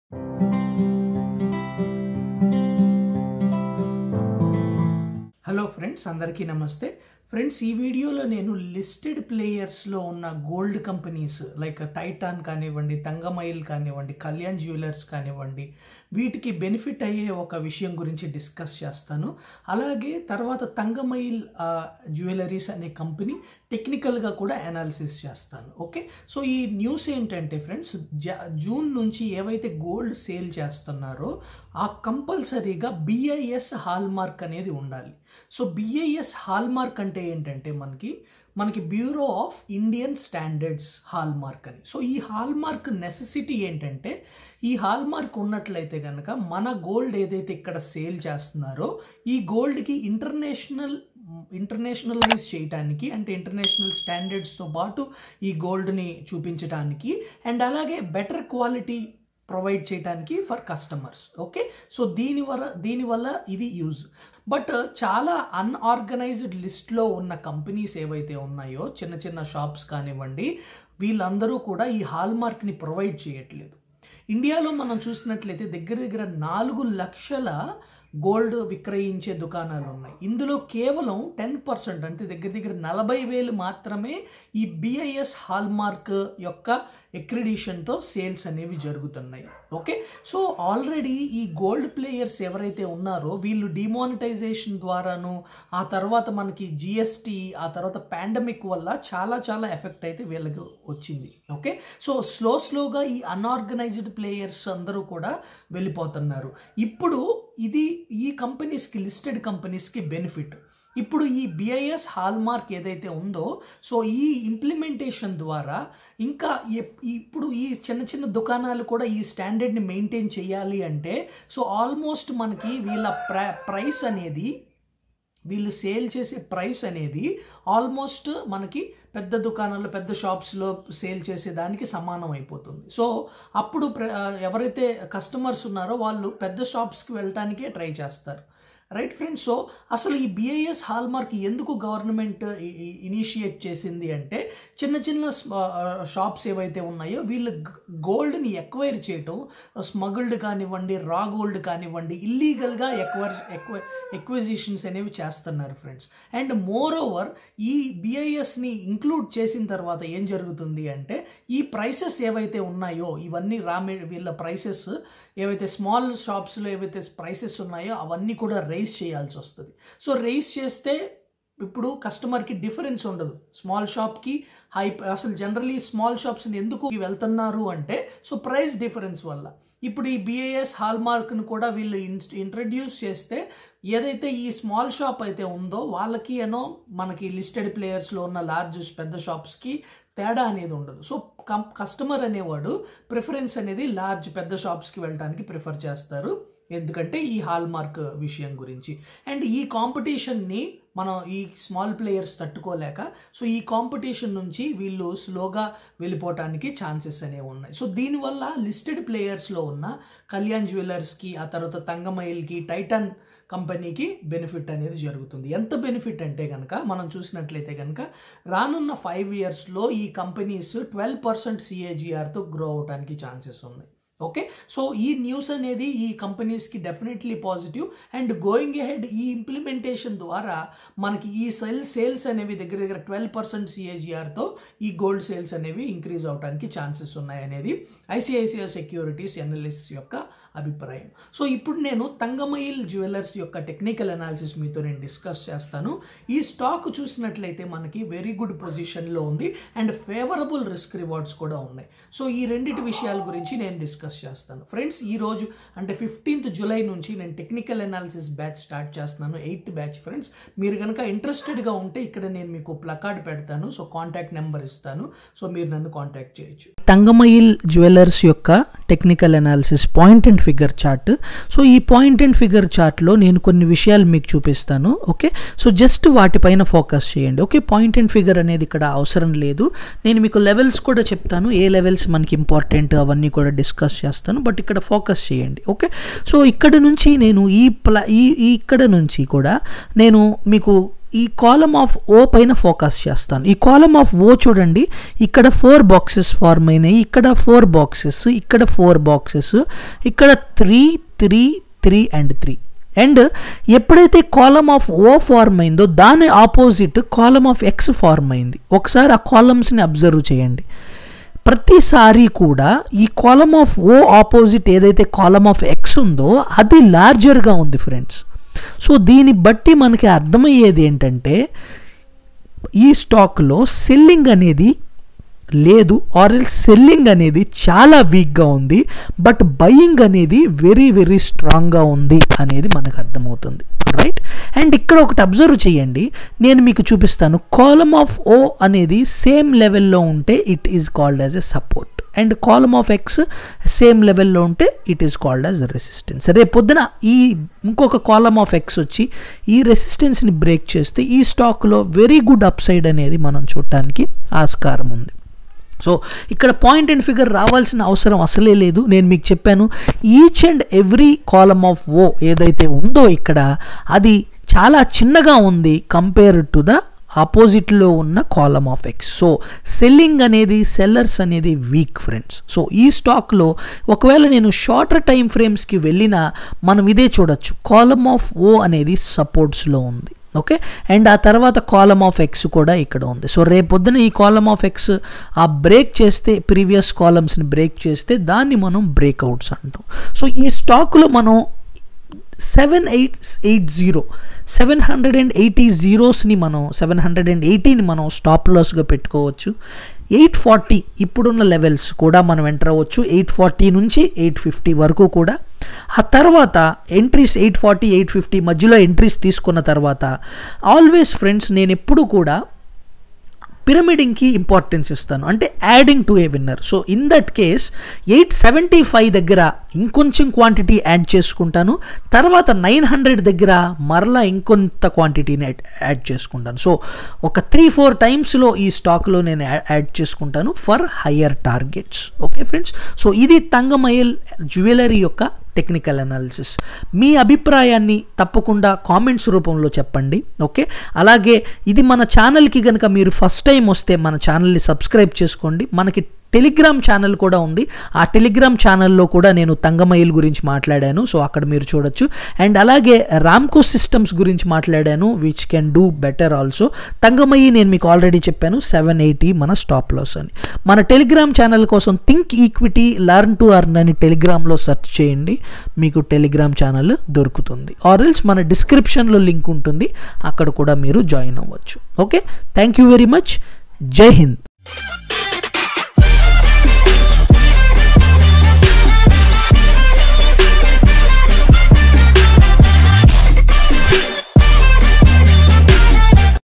hello friends అందరికీ నమస్తే friends ఈ వీడియోలో నేను లిస్టెడ్ ప్లేయర్స్లో ఉన్న గోల్డ్ కంపెనీస్ లైక్ టైటాన్ కానివ్వండి తంగమైల్ కానివ్వండి కళ్యాణ్ జ్యువెలర్స్ కానివ్వండి వీటికి బెనిఫిట్ అయ్యే ఒక విషయం గురించి డిస్కస్ చేస్తాను అలాగే తర్వాత తంగమైల్ జ్యువెలరీస్ అనే కంపెనీ టెక్నికల్గా కూడా అనాలిసిస్ చేస్తాను ఓకే సో ఈ న్యూస్ ఏంటంటే ఫ్రెండ్స్ జూన్ నుంచి ఏవైతే గోల్డ్ సేల్ చేస్తున్నారో ఆ కంపల్సరీగా బిఐఎస్ హాల్ మార్క్ అనేది ఉండాలి సో బిఐఎస్ హాల్ మార్క్ అంటే ఏంటంటే మనకి మనకి bureau of Indian standards hallmark అని సో ఈ హాల్ మార్క్ నెసెసిటీ ఏంటంటే ఈ హాల్ మార్క్ ఉన్నట్లయితే కనుక మన గోల్డ్ ఏదైతే ఇక్కడ సేల్ చేస్తున్నారో ఈ గోల్డ్కి ఇంటర్నేషనల్ ఇంటర్నేషనలైజ్ చేయడానికి అంటే ఇంటర్నేషనల్ స్టాండర్డ్స్తో పాటు ఈ గోల్డ్ని చూపించడానికి అండ్ అలాగే బెటర్ క్వాలిటీ ప్రొవైడ్ చేయడానికి ఫర్ కస్టమర్స్ ఓకే సో దీని వల్ల దీనివల్ల ఇది యూజ్ బట్ చాలా అన్ఆర్గనైజ్డ్ లిస్ట్లో ఉన్న కంపెనీస్ ఏవైతే ఉన్నాయో చిన్న చిన్న షాప్స్ కానివ్వండి వీళ్ళందరూ కూడా ఈ హాల్ మార్క్ని ప్రొవైడ్ చేయట్లేదు ఇండియాలో మనం చూసినట్లయితే దగ్గర దగ్గర నాలుగు లక్షల గోల్డ్ విక్రయించే దుకాణాలు ఉన్నాయి ఇందులో కేవలం టెన్ పర్సెంట్ అంటే దగ్గర దగ్గర నలభై వేలు మాత్రమే ఈ బిఐఎస్ హాల్ మార్క్ యొక్క ఎక్రిడిషన్తో సేల్స్ అనేవి జరుగుతున్నాయి ఓకే సో ఆల్రెడీ ఈ గోల్డ్ ప్లేయర్స్ ఎవరైతే ఉన్నారో వీళ్ళు డిమానిటైజేషన్ ద్వారాను ఆ తర్వాత మనకి జిఎస్టీ ఆ తర్వాత పాండమిక్ వల్ల చాలా చాలా ఎఫెక్ట్ అయితే వీళ్ళకి వచ్చింది ఓకే సో స్లో స్లోగా ఈ అన్ఆర్గనైజ్డ్ ప్లేయర్స్ అందరూ కూడా వెళ్ళిపోతున్నారు ఇప్పుడు ఇది ఈ కంపెనీస్కి లిస్టెడ్ కంపెనీస్కి బెనిఫిట్ ఇప్పుడు ఈ బిఐఎస్ హాల్ మార్క్ ఏదైతే ఉందో సో ఈ ఇంప్లిమెంటేషన్ ద్వారా ఇంకా ఇప్పుడు ఈ చిన్న చిన్న దుకాణాలు కూడా ఈ స్టాండర్డ్ని మెయింటైన్ చేయాలి అంటే సో ఆల్మోస్ట్ మనకి వీళ్ళ ప్ర ప్రైస్ అనేది వీళ్ళు సేల్ చేసే ప్రైస్ అనేది ఆల్మోస్ట్ మనకి పెద్ద దుకాణాల్లో పెద్ద షాప్స్లో సేల్ చేసేదానికి సమానం అయిపోతుంది సో అప్పుడు ఎవరైతే కస్టమర్స్ ఉన్నారో వాళ్ళు పెద్ద షాప్స్కి వెళ్ళటానికే ట్రై చేస్తారు రైట్ ఫ్రెండ్స్ సో అసలు ఈ బిఐఎస్ హాల్ మార్క్ ఎందుకు గవర్నమెంట్ ఇనిషియేట్ చేసింది అంటే చిన్న చిన్న షాప్స్ ఏవైతే ఉన్నాయో వీళ్ళు గోల్డ్ని ఎక్వైర్ చేయటం స్మగుల్డ్ కానివ్వండి రా గోల్డ్ కానివ్వండి ఇల్లీగల్గా ఎక్వైర్ ఎక్వ ఎక్విజిషన్స్ అనేవి చేస్తున్నారు ఫ్రెండ్స్ అండ్ మోర్ ఓవర్ ఈ బిఐఎస్ని ఇంక్లూడ్ చేసిన తర్వాత ఏం జరుగుతుంది అంటే ఈ ప్రైసెస్ ఏవైతే ఉన్నాయో ఇవన్నీ రా వీళ్ళ ప్రైసెస్ ఏవైతే స్మాల్ షాప్స్లో ఏవైతే ప్రైసెస్ ఉన్నాయో అవన్నీ కూడా రైస్ చేయాల్సి వస్తుంది సో రైస్ చేస్తే ఇప్పుడు కస్టమర్కి డిఫరెన్స్ ఉండదు స్మాల్ షాప్కి హై అసలు జనరలీ స్మాల్ షాప్స్ని ఎందుకు వెళ్తున్నారు అంటే సో ప్రైస్ డిఫరెన్స్ వల్ల ఇప్పుడు ఈ బిఏఎస్ హాల్ మార్క్ను కూడా వీళ్ళు ఇంట్రడ్యూస్ చేస్తే ఏదైతే ఈ స్మాల్ షాప్ అయితే ఉందో వాళ్ళకి ఏనో మనకి లిస్టెడ్ ప్లేయర్స్లో ఉన్న లార్జ్ పెద్ద షాప్స్కి తేడా అనేది ఉండదు సో కం కస్టమర్ అనేవాడు ప్రిఫరెన్స్ అనేది లార్జ్ పెద్ద షాప్స్కి వెళ్ళడానికి ప్రిఫర్ చేస్తారు ఎందుకంటే ఈ హాల్ మార్క్ విషయం గురించి అండ్ ఈ కాంపిటీషన్ని మనం ఈ స్మాల్ ప్లేయర్స్ తట్టుకోలేక సో ఈ కాంపిటీషన్ నుంచి వీళ్ళు స్లోగా వెళ్ళిపోవటానికి ఛాన్సెస్ అనేవి ఉన్నాయి సో దీనివల్ల లిస్టెడ్ ప్లేయర్స్లో ఉన్న కళ్యాణ్ జ్యువెలర్స్కి ఆ తర్వాత తంగమైల్కి టైటన్ కంపెనీకి బెనిఫిట్ అనేది జరుగుతుంది ఎంత బెనిఫిట్ అంటే కనుక మనం చూసినట్లయితే కనుక రానున్న ఫైవ్ ఇయర్స్లో ఈ కంపెనీస్ ట్వెల్వ్ పర్సెంట్ సిఏజిఆర్తో గ్రో అవడానికి ఛాన్సెస్ ఉన్నాయి ఓకే సో ఈ న్యూస్ అనేది ఈ కంపెనీస్కి definitely positive and going ahead ఈ ఇంప్లిమెంటేషన్ ద్వారా మనకి ఈ సెల్ సేల్స్ అనేవి దగ్గర దగ్గర ట్వెల్వ్ పర్సెంట్ సిఏజిఆర్తో ఈ గోల్డ్ సేల్స్ అనేవి ఇంక్రీజ్ అవడానికి ఛాన్సెస్ ఉన్నాయి అనేది ఐసిఐసిఐ సెక్యూరిటీస్ ఎనలిస్ట్ యొక్క అభిప్రాయం సో ఇప్పుడు నేను తంగమయిల్ జ్యువెలర్స్ యొక్క టెక్నికల్ అనాలిసిస్ మీతో నేను డిస్కస్ చేస్తాను ఈ స్టాక్ చూసినట్లయితే మనకి వెరీ గుడ్ పొజిషన్లో ఉంది అండ్ ఫేవరబుల్ రిస్క్ రివార్డ్స్ కూడా ఉన్నాయి సో ఈ రెండింటి విషయాల గురించి నేను డిస్కస్ చేస్తాను ఫ్రెండ్స్ ఈ రోజు అంటే ఫిఫ్టీన్త్ జూలై నుంచి నేను టెక్నికల్ అనాలిసిస్ బ్యాచ్ స్టార్ట్ చేస్తున్నాను ఎయిత్ బ్యాచ్ ఫ్రెండ్స్ మీరు కనుక ఇంట్రెస్టెడ్గా ఉంటే ఇక్కడ నేను మీకు ప్లకార్డ్ పెడతాను సో కాంటాక్ట్ నెంబర్ ఇస్తాను సో మీరు నన్ను కాంటాక్ట్ చేయొచ్చు తంగమయిల్ జ్యువెలర్స్ యొక్క technical analysis point and figure chart so ఈ పాయింట్ అండ్ ఫిగర్ చార్ట్లో నేను కొన్ని విషయాలు మీకు చూపిస్తాను ఓకే సో జస్ట్ వాటిపైన ఫోకస్ చేయండి ఓకే పాయింట్ అండ్ ఫిగర్ అనేది ఇక్కడ అవసరం లేదు నేను మీకు లెవెల్స్ కూడా చెప్తాను ఏ లెవెల్స్ మనకి ఇంపార్టెంట్ అవన్నీ కూడా డిస్కస్ చేస్తాను బట్ ఇక్కడ ఫోకస్ చేయండి ఓకే సో ఇక్కడ నుంచి నేను ఈ ప్లా ఈ ఇక్కడ నుంచి కూడా నేను మీకు ఈ కాలమ్ ఆఫ్ ఓ పైన ఫోకస్ చేస్తాను ఈ కాలమ్ ఆఫ్ ఓ చూడండి ఇక్కడ ఫోర్ బాక్సెస్ ఫార్మ్ అయినాయి ఇక్కడ ఫోర్ బాక్సెస్ ఇక్కడ ఫోర్ బాక్సెస్ ఇక్కడ three three three and three and ఎప్పుడైతే కాలమ్ ఆఫ్ ఓ ఫార్మ్ అయిందో దాని opposite column of X form అయింది ఒకసారి ఆ కాలమ్స్ని అబ్జర్వ్ చేయండి ప్రతిసారి కూడా ఈ కాలమ్ ఆఫ్ ఓ ఆపోజిట్ ఏదైతే కాలమ్ ఆఫ్ ఎక్స్ ఉందో అది లార్జర్గా ఉంది ఫ్రెండ్స్ సో దీన్ని బట్టి మనకి అర్థమయ్యేది ఏంటంటే ఈ స్టాక్లో సెల్లింగ్ అనేది లేదు ఆర్ఎల్ సెల్లింగ్ అనేది చాలా వీక్గా ఉంది బట్ బయింగ్ అనేది వెరీ వెరీ స్ట్రాంగ్గా ఉంది అనేది మనకు అర్థమవుతుంది రైట్ అండ్ ఇక్కడ ఒకటి అబ్జర్వ్ చేయండి నేను మీకు చూపిస్తాను కాలమ్ ఆఫ్ ఓ అనేది సేమ్ లెవెల్లో ఉంటే it is called as a support and column of X same లెవెల్లో ఉంటే it is called as resistance రేపు పొద్దున ఈ ఇంకొక కాలమ్ ఆఫ్ ఎక్స్ వచ్చి ఈ రెసిస్టెన్స్ని బ్రేక్ చేస్తే ఈ స్టాక్లో వెరీ గుడ్ అప్ సైడ్ అనేది మనం చూడటానికి ఆస్కారం ఉంది సో ఇక్కడ పాయింట్ అండ్ ఫిగర్ రావాల్సిన అవసరం అసలే లేదు నేను మీకు చెప్పాను each and every column of O ఏదైతే ఉందో ఇక్కడ అది చాలా చిన్నగా ఉంది కంపేర్ టు ద ఆపోజిట్లో ఉన్న column of X so selling అనేది సెల్లర్స్ అనేది వీక్ ఫ్రెండ్స్ సో ఈ స్టాక్లో ఒకవేళ నేను షార్టర్ టైం ఫ్రేమ్స్కి వెళ్ళినా మనం ఇదే చూడొచ్చు కాలమ్ ఆఫ్ ఓ అనేది సపోర్ట్స్లో ఉంది ఓకే అండ్ ఆ తర్వాత కాలమ్ ఆఫ్ ఎక్స్ కూడా ఇక్కడ ఉంది సో రేపొద్దున ఈ కాలమ్ ఆఫ్ ఎక్స్ ఆ బ్రేక్ చేస్తే ప్రీవియస్ కాలమ్స్ని బ్రేక్ చేస్తే దాన్ని మనం బ్రేక్అవుట్స్ అంటాం సో ఈ స్టాక్లో మనం seven eight eight zero seven hundred and eighty జీరోస్ని మనం సెవెన్ హండ్రెడ్ అండ్ ఎయిటీని మనం స్టాప్ లాస్గా పెట్టుకోవచ్చు ఎయిట్ ఫార్టీ ఇప్పుడున్న లెవెల్స్ కూడా మనం ఎంటర్ అవ్వచ్చు ఎయిట్ ఫార్టీ నుంచి ఎయిట్ ఫిఫ్టీ వరకు కూడా ఆ తర్వాత entries eight forty eight fifty మధ్యలో ఎంట్రీస్ తీసుకున్న తర్వాత ఆల్వేస్ ఫ్రెండ్స్ నేను ఎప్పుడు కూడా పిరమిడింగ్కి ఇంపార్టెన్స్ ఇస్తాను అంటే adding to a winner so in that case eight seventy five దగ్గర ఇంకొంచెం క్వాంటిటీ యాడ్ చేసుకుంటాను తర్వాత నైన్ హండ్రెడ్ దగ్గర మరలా ఇంకొంత క్వాంటిటీని యాడ్ చేసుకుంటాను సో ఒక త్రీ ఫోర్ టైమ్స్లో ఈ స్టాక్లో నేను యాడ్ చేసుకుంటాను for higher targets okay friends so ఇది తంగమయల్ జ్యువెలరీ యొక్క టెక్నికల్ అనాలిసిస్ మీ అభిప్రాయాన్ని తప్పకుండా కామెంట్స్ రూపంలో చెప్పండి ఓకే అలాగే ఇది మన ఛానల్కి కనుక మీరు ఫస్ట్ టైం వస్తే మన ఛానల్ని సబ్స్క్రైబ్ చేసుకోండి మనకి టెలిగ్రామ్ ఛానల్ కూడా ఉంది ఆ టెలిగ్రామ్ ఛానల్లో కూడా నేను తంగమైల్ గురించి మాట్లాడాను సో అక్కడ మీరు చూడొచ్చు అండ్ అలాగే రామ్కో సిస్టమ్స్ గురించి మాట్లాడాను which can do better also Thangamayil నేను మీకు ఆల్రెడీ చెప్పాను సెవెన్ ఎయిటీ మన స్టాప్ లాస్ అని మన టెలిగ్రామ్ ఛానల్ కోసం think equity learn to earn అని టెలిగ్రామ్లో సెర్చ్ చేయండి మీకు టెలిగ్రామ్ ఛానల్ దొరుకుతుంది ఆర్ఎల్స్ మన డిస్క్రిప్షన్లో లింక్ ఉంటుంది అక్కడ కూడా మీరు జాయిన్ అవ్వచ్చు okay thank you very much జై హింద్